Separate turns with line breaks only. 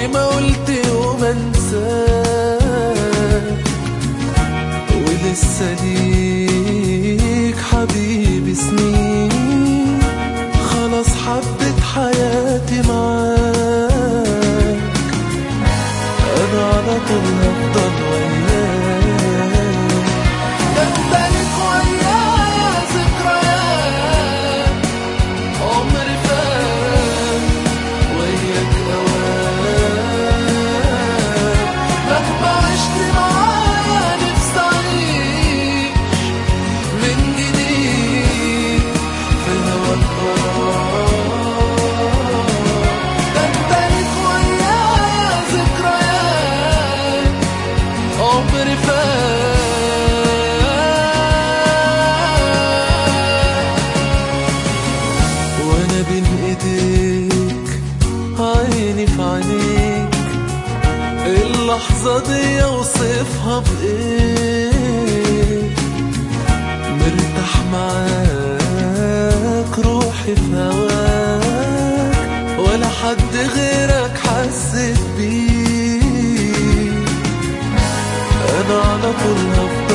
عمري ما قلت يوم انساك ولسه ليك حبيبي سنين خلاص حبت حياتي معاك انا على طول هفضل وياك ده انت ليك ويايا ذكريات عمري فات وياك اوقات مهما عشت معايا نفسي اعيش من جديد في هواك ده انت ليك ويايا ذكريات عمري فات وانا بين ايديك عيني في عينيك اللحظة دي اوصفها بايه مرتاح معاك روحي في هواك ولا حد غيرك حسيت بيه انا على طول هفضل